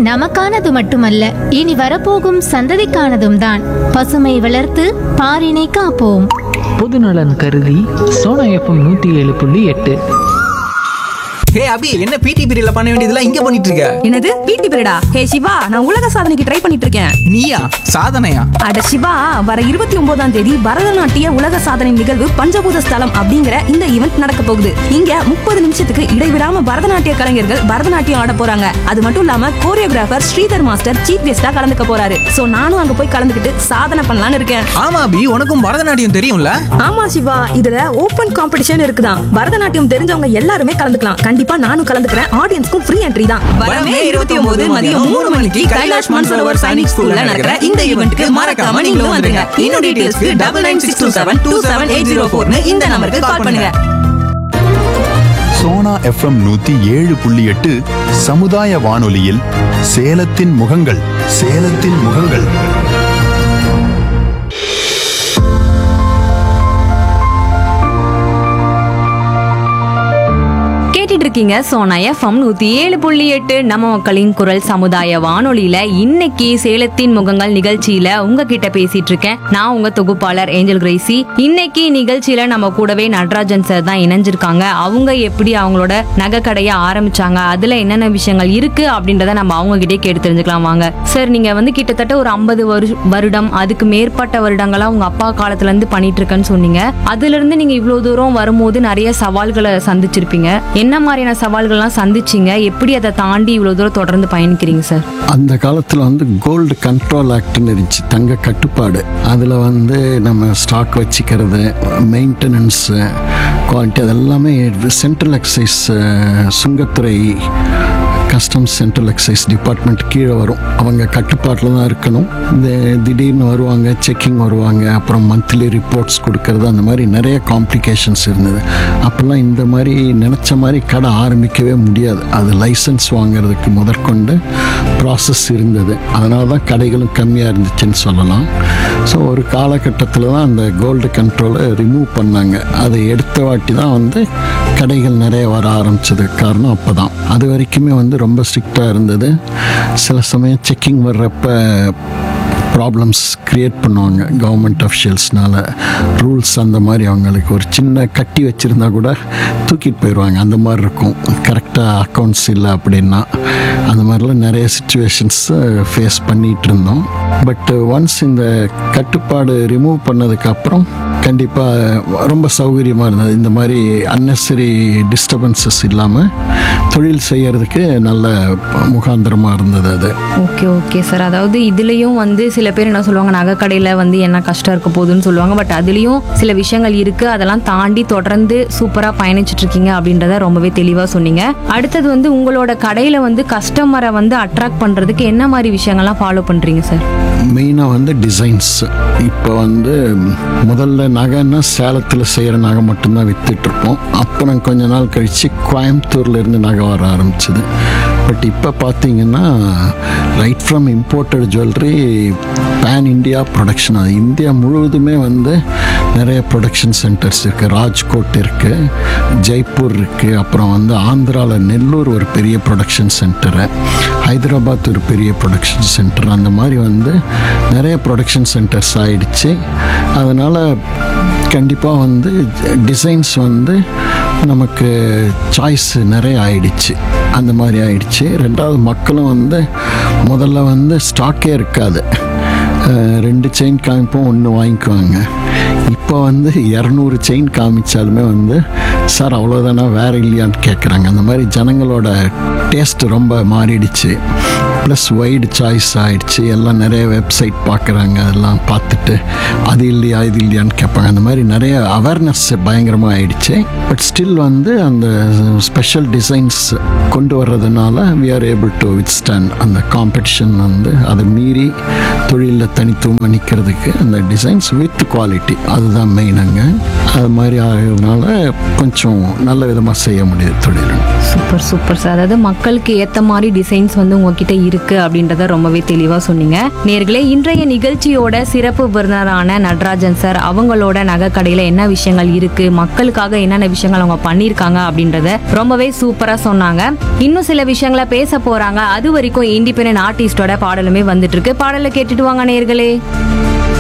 நமக்கானது மட்டுமல்ல இனி வரப்போகும் சந்ததிக்கானதும் தான் பசுமை வளர்த்து பாரினை காப்போம் பொதுநலன் கருதி சோனா எஃப்எம் நூற்றி ஏழு புள்ளி எட்டு ஹே அபி என்ன பிடி பீரியட்ல பண்ண வேண்டியதெல்லாம் இங்க பண்ணிட்டு இருக்க என்னது பிடி பீரியடா ஹே சிவா நான் உலக சாதனைக்கு ட்ரை பண்ணிட்டு இருக்கேன் நீயா சாதனையா அட சிவா வர இருபத்தி ஒன்பதாம் தேதி பரதநாட்டிய உலக சாதனை நிகழ்வு பஞ்சபூத ஸ்தலம் அப்படிங்கிற இந்த ஈவெண்ட் நடக்க போகுது இங்க முப்பது நிமிஷத்துக்கு இடைவிடாம பரதநாட்டிய கலைஞர்கள் பரதநாட்டியம் ஆட போறாங்க அது மட்டும் இல்லாம கோரியோகிராஃபர் ஸ்ரீதர் மாஸ்டர் சீஃப் கெஸ்டா கலந்துக்க போறாரு சோ நானும் அங்க போய் கலந்துக்கிட்டு சாதனை பண்ணலாம்னு இருக்கேன் ஆமா அபி உனக்கும் பரதநாட்டியம் தெரியும்ல ஆமா சிவா இதுல ஓபன் காம்படிஷன் இருக்குதான் பரதநாட்டியம் தெரிஞ்சவங்க எல்லாருமே கலந்துக்கலாம் கண்டிப்பா நானும் கலந்துக்கிறேன் ஆடியன்ஸ்க்கும் ஃப்ரீ என்ட்ரி தான் வரமே இருபத்தி ஒன்பது மதியம் மூணு மணிக்கு கைலாஷ் மன்சரோவர் சைனிக் ஸ்கூல்ல நடக்கிற இந்த ஈவெண்ட்க்கு மறக்காம நீங்களும் வந்துருங்க இன்னும் டீடைல்ஸ்க்கு double nine six two seven two seven eight zero ஃபோர்னு இந்த நம்பருக்கு கால் பண்ணுங்க சோனா எஃப்எம் நூத்தி ஏழு புள்ளி எட்டு சமுதாய வானொலியில் சேலத்தின் முகங்கள் சேலத்தின் முகங்கள் கேட்டுட்டு இருக்கீங்க சோனா எஃப்எம் நூத்தி ஏழு புள்ளி எட்டு நம்ம மக்களின் குரல் சமுதாய வானொலியில இன்னைக்கு சேலத்தின் முகங்கள் நிகழ்ச்சியில உங்ககிட்ட பேசிட்டு இருக்கேன் நான் உங்க தொகுப்பாளர் ஏஞ்சல் கிரேசி இன்னைக்கு நிகழ்ச்சியில நம்ம கூடவே நடராஜன் சார் தான் இணைஞ்சிருக்காங்க அவங்க எப்படி அவங்களோட நகைக்கடையை ஆரம்பிச்சாங்க அதுல என்னென்ன விஷயங்கள் இருக்கு அப்படின்றத நம்ம அவங்க கிட்டே கேட்டு தெரிஞ்சுக்கலாம் வாங்க சார் நீங்க வந்து கிட்டத்தட்ட ஒரு ஐம்பது வருடம் அதுக்கு மேற்பட்ட வருடங்களா உங்க அப்பா காலத்துல இருந்து பண்ணிட்டு இருக்கேன்னு சொன்னீங்க அதுல இருந்து நீங்க இவ்வளவு தூரம் வரும்போது நிறைய சவால்களை சந்திச்சிருப்பீங்க என்ன மாதிரியான சவால்கள்லாம் சந்திச்சீங்க எப்படி அதை தாண்டி இவ்வளவு தூரம் தொடர்ந்து பயணிக்கிறீங்க சார் அந்த காலத்தில் வந்து கோல்டு கண்ட்ரோல் ஆக்ட்னு இருந்துச்சு தங்க கட்டுப்பாடு அதில் வந்து நம்ம ஸ்டாக் வச்சுக்கிறது மெயின்டெனன்ஸு குவாலிட்டி அதெல்லாமே சென்ட்ரல் எக்ஸைஸ் சுங்கத்துறை கஸ்டம்ஸ் சென்ட்ரல் எக்ஸைஸ் டிபார்ட்மெண்ட் கீழே வரும் அவங்க கட்டுப்பாட்டில் தான் இருக்கணும் இந்த திடீர்னு வருவாங்க செக்கிங் வருவாங்க அப்புறம் மந்த்லி ரிப்போர்ட்ஸ் கொடுக்கறது அந்த மாதிரி நிறைய காம்ப்ளிகேஷன்ஸ் இருந்தது அப்போல்லாம் இந்த மாதிரி நினச்ச மாதிரி கடை ஆரம்பிக்கவே முடியாது அது லைசன்ஸ் வாங்குறதுக்கு முதற்கொண்டு ப்ராசஸ் இருந்தது அதனால தான் கடைகளும் கம்மியாக இருந்துச்சுன்னு சொல்லலாம் ஸோ ஒரு காலகட்டத்தில் தான் அந்த கோல்டு கண்ட்ரோலை ரிமூவ் பண்ணாங்க அதை எடுத்த வாட்டி தான் வந்து கடைகள் நிறைய வர ஆரம்பிச்சதுக்கு காரணம் அப்போ தான் அது வரைக்குமே வந்து ரொம்ப ஸ்ட்ரிக்டாக இருந்தது சில சமயம் செக்கிங் வர்றப்ப ப்ராப்ளம்ஸ் க்ரியேட் பண்ணுவாங்க கவர்மெண்ட் அஃபிஷியல்ஸ்னால ரூல்ஸ் அந்த மாதிரி அவங்களுக்கு ஒரு சின்ன கட்டி வச்சுருந்தா கூட தூக்கிட்டு போயிடுவாங்க அந்த மாதிரி இருக்கும் கரெக்டாக அக்கௌண்ட்ஸ் இல்லை அப்படின்னா அந்த மாதிரிலாம் நிறைய சுச்சுவேஷன்ஸ் ஃபேஸ் பண்ணிகிட்டு இருந்தோம் பட் ஒன்ஸ் இந்த கட்டுப்பாடு ரிமூவ் பண்ணதுக்கப்புறம் கண்டிப்பாக ரொம்ப சௌகரியமாக இருந்தது இந்த மாதிரி அன்னெசரி டிஸ்டர்பன்சஸ் இல்லாமல் தொழில் செய்யறதுக்கு நல்ல முகாந்திரமாக இருந்தது அது ஓகே ஓகே சார் அதாவது இதுலயும் வந்து சில பேர் என்ன சொல்லுவாங்க நகைக்கடையில வந்து என்ன கஷ்டம் இருக்க போகுதுன்னு சொல்லுவாங்க பட் அதுலயும் சில விஷயங்கள் இருக்கு அதெல்லாம் தாண்டி தொடர்ந்து சூப்பரா பயணிச்சுட்டு இருக்கீங்க அப்படின்றத ரொம்பவே தெளிவா சொன்னீங்க அடுத்தது வந்து உங்களோட கடையில வந்து கஸ்டமரை வந்து அட்ராக்ட் பண்றதுக்கு என்ன மாதிரி விஷயங்கள்லாம் ஃபாலோ பண்றீங்க சார் மெயினாக வந்து டிசைன்ஸ் இப்போ வந்து முதல்ல நகைன்னா சேலத்தில் செய்கிற நகை மட்டும்தான் விற்றுட்ருப்போம் அப்புறம் கொஞ்ச நாள் கழித்து கோயம்புத்தூர்ல இருந்து நகை வர ஆரம்பிச்சது பட் இப்போ பார்த்தீங்கன்னா right from imported jewellery pan India production அது இந்தியா முழுவதுமே வந்து நிறைய ப்ரொடக்ஷன் சென்டர்ஸ் இருக்குது ராஜ்கோட் இருக்குது ஜெய்ப்பூர் இருக்குது அப்புறம் வந்து ஆந்திராவில் நெல்லூர் ஒரு பெரிய ப்ரொடக்ஷன் சென்டரு ஹைதராபாத் ஒரு பெரிய ப்ரொடக்ஷன் சென்டர் அந்த மாதிரி வந்து நிறைய ப்ரொடக்ஷன் சென்டர்ஸ் ஆயிடுச்சு அதனால் கண்டிப்பாக வந்து டிசைன்ஸ் வந்து நமக்கு சாய்ஸ் நிறைய ஆயிடுச்சு அந்த மாதிரி ஆயிடுச்சு ரெண்டாவது மக்களும் வந்து முதல்ல வந்து ஸ்டாக்கே இருக்காது அஹ் ரெண்டு செயின் காமிப்போம் ஒன்று வாங்கிக்குவாங்க இப்போ வந்து இரநூறு செயின் காமிச்சாலுமே வந்து சார் அவ்வளோதானா வேற இல்லையான்னு கேட்குறாங்க அந்த மாதிரி ஜனங்களோட டேஸ்ட் ரொம்ப மாறிடுச்சு ப்ளஸ் வைடு சாய்ஸ் ஆயிடுச்சு எல்லாம் நிறைய வெப்சைட் பார்க்குறாங்க அதெல்லாம் பார்த்துட்டு அது இல்லையா இது இல்லையான்னு கேட்பாங்க அந்த மாதிரி நிறைய அவேர்னஸ் பயங்கரமாக ஆயிடுச்சு பட் ஸ்டில் வந்து அந்த ஸ்பெஷல் டிசைன்ஸ் கொண்டு வர்றதுனால we are able to withstand அந்த காம்படிஷன் வந்து அதை மீறி தொழிலில் தனித்துவம் நிற்கிறதுக்கு அந்த டிசைன்ஸ் வித் குவாலிட்டி அதுதான் மெயினுங்க அது மாதிரி ஆகிறதுனால கொஞ்சம் நல்ல விதமாக செய்ய முடியுது தொழில் சூப்பர் சூப்பர் சார் அதாவது மக்களுக்கு ஏத்த மாதிரி டிசைன்ஸ் வந்து உங்ககிட்ட இருக்கு இருக்கு அப்படின்றத ரொம்பவே தெளிவா சொன்னீங்க நேர்களே இன்றைய நிகழ்ச்சியோட சிறப்பு விருந்தினரான நடராஜன் சார் அவங்களோட நகை கடையில என்ன விஷயங்கள் இருக்கு மக்களுக்காக என்னென்ன விஷயங்கள் அவங்க பண்ணியிருக்காங்க அப்படின்றத ரொம்பவே சூப்பரா சொன்னாங்க இன்னும் சில விஷயங்களை பேச போறாங்க அது வரைக்கும் இண்டிபெண்டன்ட் ஆர்டிஸ்டோட பாடலுமே வந்துட்டு இருக்கு பாடலை கேட்டுட்டு வாங்க நேர்களே